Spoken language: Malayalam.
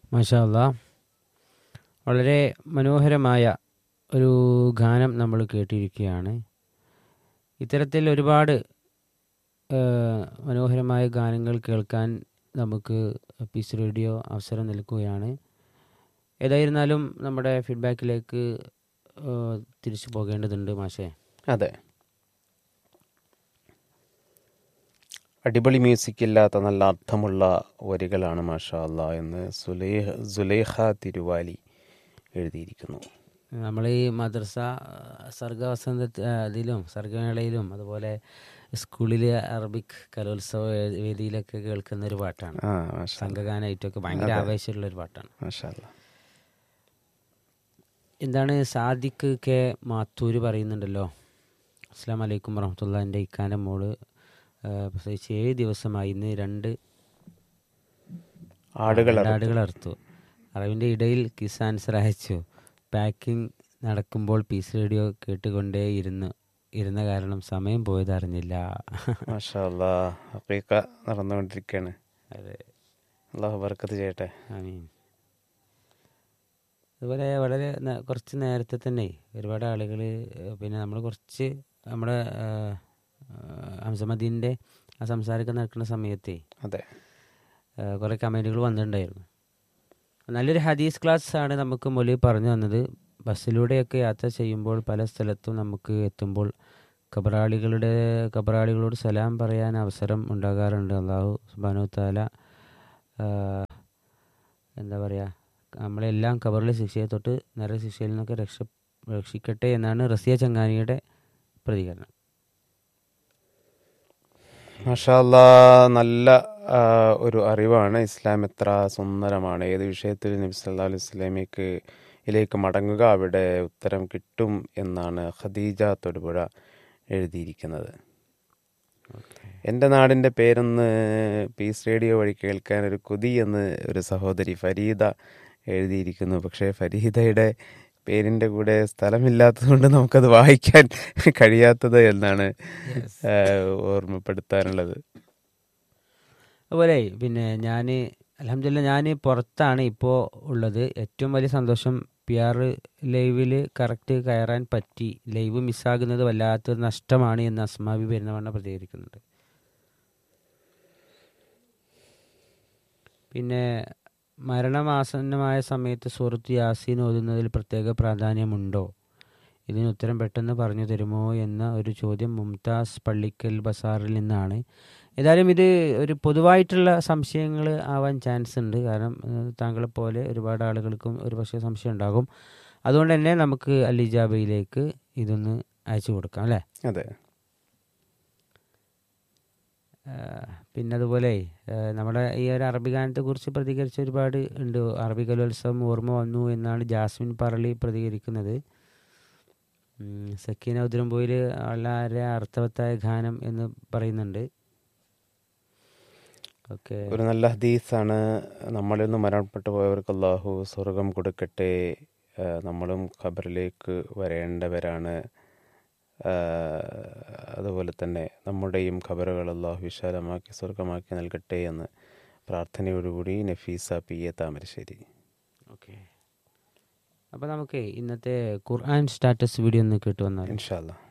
മാഷാല്ല വളരെ മനോഹരമായ ഒരു ഗാനം നമ്മൾ കേട്ടിരിക്കുകയാണ് ഇത്തരത്തിൽ ഒരുപാട് ആ, മനോഹരമായ ഗാനങ്ങൾ കേൾക്കാൻ നമുക്ക് പീസ് റേഡിയോ അവസരം നൽകുകയാണ് ഏതായിരുന്നാലും നമ്മുടെ ഫീഡ്ബാക്കിലേക്ക് ആ, തിരിച്ചു പോകേണ്ടതുണ്ട് മാഷേ അതെ അടിപൊളി മ്യൂസിക് ഇല്ലാത്ത നല്ല അർത്ഥമുള്ള വരികളാണ് മാഷാ അല്ലാ എന്ന് സുലേഹ സുലേഖ തിരുവാലി എഴുതിയിരിക്കുന്നു നമ്മൾ ഈ മദ്രസ സർഗവസന്ത അതിലും സർഗമേളയിലും അതുപോലെ സ്കൂളിൽ അറബിക് കലോത്സവ വേ- വേദിയിലൊക്കെ കേൾക്കുന്ന ഒരു പാട്ടാണ് ആ മാഷാ സംഘഗാനമായിട്ടൊക്കെ ഭയങ്കര ആവേശമുള്ള ഒരു പാട്ടാണ് മാഷാ അല്ലാ. എന്താണ് സാദിഖ് കെ മാത്തൂര് പറയുന്നുണ്ടല്ലോ അസ്സാം വലൈക്കും വറഹമത്തുള്ള എൻ്റെ ഇക്കാൻ്റെ മോള് ആ, പ്രസവിച്ച് ഏഴ് ദിവസമായി ഇന്ന് രണ്ട് ആടുകൾ രണ്ട് ആടുകൾ അറുത്തു അറിവിൻ്റെ ഇടയിൽ കിസ് ആൻസർ അയച്ചു പാക്കിംഗ് നടക്കുമ്പോൾ പീസ് റേഡിയോ കേട്ടുകൊണ്ടേ ഇരുന്നു ഇരുന്ന കാരണം സമയം പോയത് അറിഞ്ഞില്ല മാഷാ അല്ലാ ഹഖീഖ നടന്നുകൊണ്ടിരിക്കുകയാണ് അതെ അള്ളാഹു ബർക്കത്ത് ചെയ്യട്ടെ ആമീൻ അതുപോലെ വളരെ ന- കുറച്ച് നേരത്തെ തന്നെ ഒരുപാട് ആളുകൾ പിന്നെ നമ്മൾ കുറച്ച് നമ്മുടെ ഹംസമദീൻ്റെ ആ സംസാരമൊക്കെ നടക്കുന്ന സമയത്തേ അതെ കുറേ കമൻറ്റുകൾ വന്നിട്ടുണ്ടായിരുന്നു നല്ലൊരു ഹദീസ് ക്ലാസ് ആണ് നമുക്ക് മൊലി പറഞ്ഞു തന്നത് ബസ്സിലൂടെയൊക്കെ യാത്ര ചെയ്യുമ്പോൾ പല സ്ഥലത്തും നമുക്ക് എത്തുമ്പോൾ കബറാളികളുടെ കബറാളികളോട് സലാം പറയാൻ അവസരം ഉണ്ടാകാറുണ്ട് അള്ളാഹു സുബാനു താല എന്താ പറയുക നമ്മളെല്ലാം കബറിലെ ശിക്ഷയെ തൊട്ട് നര ശിക്ഷയിൽ നിന്നൊക്കെ രക്ഷ രക്ഷിക്കട്ടെ എന്നാണ് റസിയ ചങ്ങാനിയുടെ പ്രതികരണം മാഷാ അല്ലാ നല്ല ആ, ഒരു അറിവാണ് ഇസ്ലാം എത്ര സുന്ദരമാണ് ഏത് വിഷയത്തിൽ നബി സല്ലല്ലാഹു അലൈഹി വസല്ലമയ്ക്ക് ഇതിലേക്ക് മടങ്ങുക അവിടെ ഉത്തരം കിട്ടും എന്നാണ് ഖദീജ തൊടുപുഴ എഴുതിയിരിക്കുന്നത് എൻ്റെ നാടിൻ്റെ പേരൊന്ന് പീസ് റേഡിയോ വഴി കേൾക്കാൻ ഒരു കൊതി എന്ന് ഒരു സഹോദരി ഫരീദ എഴുതിയിരിക്കുന്നു പക്ഷേ ഫരീദയുടെ പേരിൻ്റെ കൂടെ സ്ഥലമില്ലാത്തതുകൊണ്ട് നമുക്കത് വായിക്കാൻ കഴിയാത്തത് എന്നാണ് ആ, ഓർമ്മപ്പെടുത്താനുള്ളത് അതുപോലെ പിന്നെ ഞാൻ അലഹമില്ല ഞാൻ പുറത്താണ് ഇപ്പോൾ ഉള്ളത് ഏറ്റവും വലിയ സന്തോഷം പി ആർ ലൈവിൽ കറക്റ്റ് കയറാൻ പറ്റി ലൈവ് മിസ്സാകുന്നത് വല്ലാത്തൊരു നഷ്ടമാണ് എന്ന് അസ്മാബി പെരുന്നവണ്ണ പ്രതികരിക്കുന്നുണ്ട് പിന്നെ മരണമാസന്നമായ സമയത്ത് സുഹൃത്ത് യാസീൻ ഓതുന്നതിൽ പ്രത്യേക പ്രാധാന്യമുണ്ടോ ഇതിന് ഉത്തരം പെട്ടെന്ന് പറഞ്ഞു തരുമോ എന്ന ഒരു ചോദ്യം മുംതാസ് പള്ളിക്കൽ ബസാറിൽ നിന്നാണ് ഏതായാലും ഇത് ഒരു പൊതുവായിട്ടുള്ള സംശയങ്ങൾ ആവാൻ ചാൻസ് ഉണ്ട് കാരണം ഏഹ്, താങ്കളെ പോലെ ഒരുപാട് ആളുകൾക്കും ഒരു പക്ഷേ സംശയം ഉണ്ടാകും അതുകൊണ്ട് തന്നെ നമുക്ക് അലിജാബയിലേക്ക് ഇതൊന്ന് അയച്ചു കൊടുക്കാം അല്ലേ അതെ ഏഹ്, പിന്നെ അതുപോലെ ഏഹ്, നമ്മുടെ ഈ ഒരു അറബി ഗാനത്തെക്കുറിച്ച് പ്രതികരിച്ച ഒരുപാട് ഉണ്ട് അറബി കലോത്സവം ഓർമ്മ വന്നു എന്നാണ് ജാസ്മിൻ പറളി പ്രതികരിക്കുന്നത് ഉം, സക്കീന ഉദ്രംപോയിൽ വളരെ അർത്ഥവത്തായ ഗാനം എന്ന് പറയുന്നുണ്ട് ഓക്കെ ഒരു നല്ല ഹദീസാണ് നമ്മളിൽ നിന്ന് മരണപ്പെട്ടു പോയവർക്ക് അള്ളാഹു സ്വർഗം കൊടുക്കട്ടെ ആ, നമ്മളും ഖബറിലേക്ക് വരേണ്ടവരാണ് ആ, അതുപോലെ തന്നെ നമ്മുടെയും ഖബറുകൾ അള്ളാഹു വിശാലമാക്കി സ്വർഗമാക്കി നൽകട്ടെ എന്ന് പ്രാർത്ഥനയോടുകൂടി Nafeesa P A Thamarassery okay അപ്പോൾ നമുക്ക് ഇന്നത്തെ ഖുർആൻ സ്റ്റാറ്റസ് വീഡിയോ ഒന്ന് കേട്ടു വന്നാൽ ഇൻഷാല്ലാ